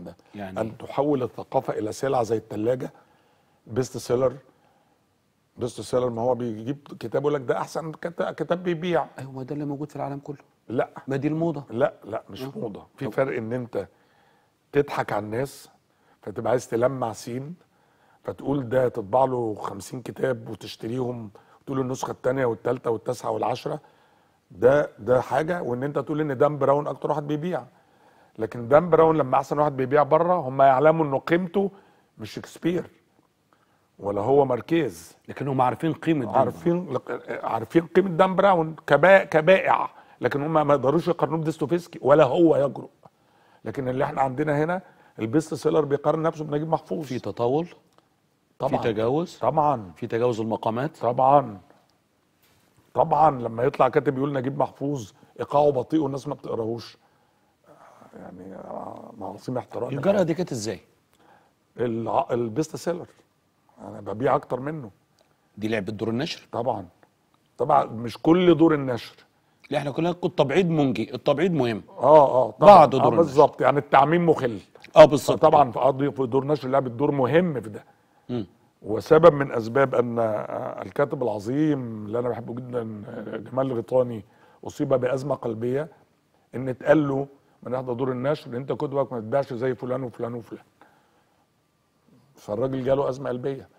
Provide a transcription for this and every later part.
واحده يعني ان تحول الثقافه الى سلعه زي الثلاجه بيست سيلر بيست سيلر ما هو بيجيب كتاب يقول لك ده احسن كت- كتاب بيبيع ايوه ما ده اللي موجود في العالم كله لا ما دي الموضه لا لا مش موضه في فرق ان انت تضحك على الناس فتبقى عايز تلمع سين فتقول ده تطبع له 50 كتاب وتشتريهم وتقول النسخه الثانيه والثالثه والتاسعه والعشره ده ده حاجه وان انت تقول ان دان براون اكتر واحد بيبيع لكن دان براون لما احسن واحد بيبيع بره هم يعلموا انه قيمته مش شكسبير ولا هو ماركيز لكن هم عارفين قيمه ده عارفين عارفين قيمه دان براون كبا كبائع لكن هم ما يقدروش يقارنوه بديستوفيسكي ولا هو يجرؤ لكن اللي احنا عندنا هنا البيست سيلر بيقارن نفسه بنجيب محفوظ في تطاول في طبعا تجاوز طبعا في تجاوز المقامات طبعا طبعا لما يطلع كاتب يقول نجيب محفوظ ايقاعه بطيء والناس ما بتقراهوش يعني آه، معصيم احترامي الجرأه دي كانت ازاي؟ الع- البيست سيلر انا ببيع اكتر منه دي لعبه دور النشر طبعا طبعا مش كل دور النشر لا احنا كلنا التبعيض منجي التبعيض مهم اه اه طبعا بعض دور آه النشر. بالظبط يعني التعميم مخل اه بالظبط طبعا في قضيه في دور نشر لعبت دور مهم في ده مم. وسبب من اسباب ان آه، الكاتب العظيم اللي انا بحبه جدا آه، جمال الغيطاني اصيب بازمه قلبيه ان اتقال له من احدى دور النشر انت كتبك ما تبيعش زي فلان وفلان وفلان فالراجل جاله ازمه قلبيه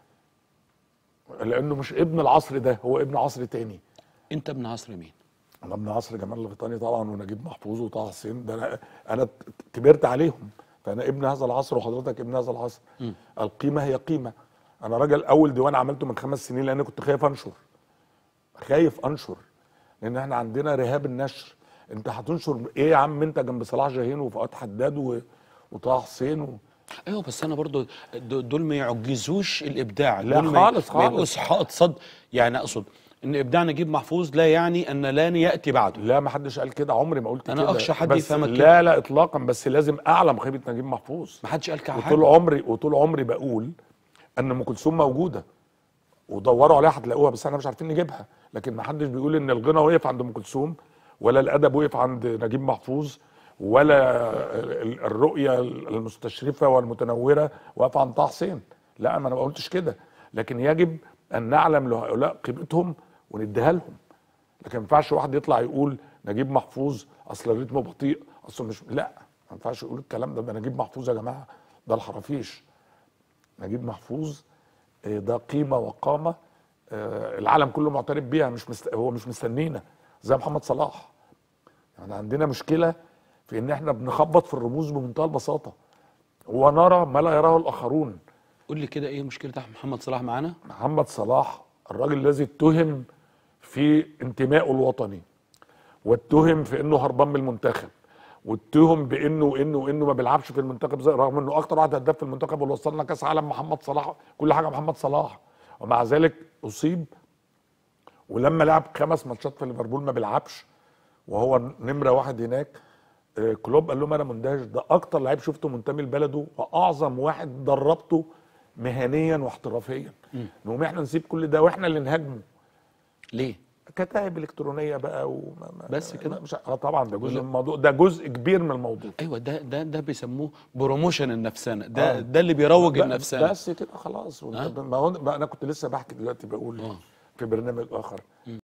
لانه مش ابن العصر ده هو ابن عصر تاني انت ابن عصر مين؟ انا ابن عصر جمال الغيطاني طبعا ونجيب محفوظ وطه حسين ده انا انا كبرت عليهم فانا ابن هذا العصر وحضرتك ابن هذا العصر م. القيمه هي قيمه انا راجل اول ديوان عملته من خمس سنين لان كنت خايف انشر خايف انشر لان احنا عندنا رهاب النشر انت هتنشر ايه يا عم انت جنب صلاح جاهين وفؤاد حداد و... وطه حسين و... ايوه بس انا برضو د- دول ما يعجزوش الابداع لا دول ما- خالص، ما خالص. يبقوش حائط صد يعني اقصد ان ابداع نجيب محفوظ لا يعني ان لن ياتي بعده لا ما حدش قال كده عمري ما قلت أنا كده أخشى حد بس يفهمك كده. لا لا اطلاقا بس لازم اعلم خيبه نجيب محفوظ ما حدش قال كده وطول حاجه عمري وطول عمري بقول ان ام كلثوم موجوده ودوروا عليها هتلاقوها بس احنا مش عارفين نجيبها لكن ما حدش بيقول ان الغنى وقف عند ام كلثوم ولا الادب وقف عند نجيب محفوظ ولا ال- الرؤيه المستشرفه والمتنوره واقفه عند طه حسين لا ما انا ما قلتش كده لكن يجب ان نعلم لهؤلاء قيمتهم ونديها لهم لكن ما ينفعش واحد يطلع يقول نجيب محفوظ اصل الريتم بطيء اصل مش لا ما ينفعش يقول الكلام ده ده نجيب محفوظ يا جماعه ده الحرافيش نجيب محفوظ آه، ده قيمه وقامه آه، العالم كله معترف بيها مش مست... هو مش مستنينا زي محمد صلاح يعني عندنا مشكله في ان احنا بنخبط في الرموز بمنتهى البساطه ونرى ما لا يراه الاخرون قول لي كده ايه مشكله محمد صلاح معانا محمد صلاح الراجل الذي اتهم في انتمائه الوطني واتهم في انه هربان من المنتخب واتهم بانه وانه وانه ما بيلعبش في المنتخب زي رغم انه اكتر واحد هداف في المنتخب واللي وصلنا كاس عالم محمد صلاح كل حاجه محمد صلاح ومع ذلك اصيب ولما لعب خمس ماتشات في ليفربول ما بيلعبش وهو نمره واحد هناك آه، كلوب قال لهم انا مندهش ده اكتر لعيب شفته منتمي لبلده واعظم واحد دربته مهنيا واحترافيا نقوم احنا نسيب كل ده واحنا اللي نهاجمه ليه كتائب الكترونيه بقى وما ما بس كده؟ مش اه طبعا ده جزء من الموضوع ده جزء كبير من الموضوع ايوه ده ده ده بيسموه بروموشن النفسانه ده آه. ده اللي بيروج ب- النفسانه بس كده خلاص آه. وانت ما هو ما انا كنت لسه بحكي دلوقتي بقول آه. في برنامج اخر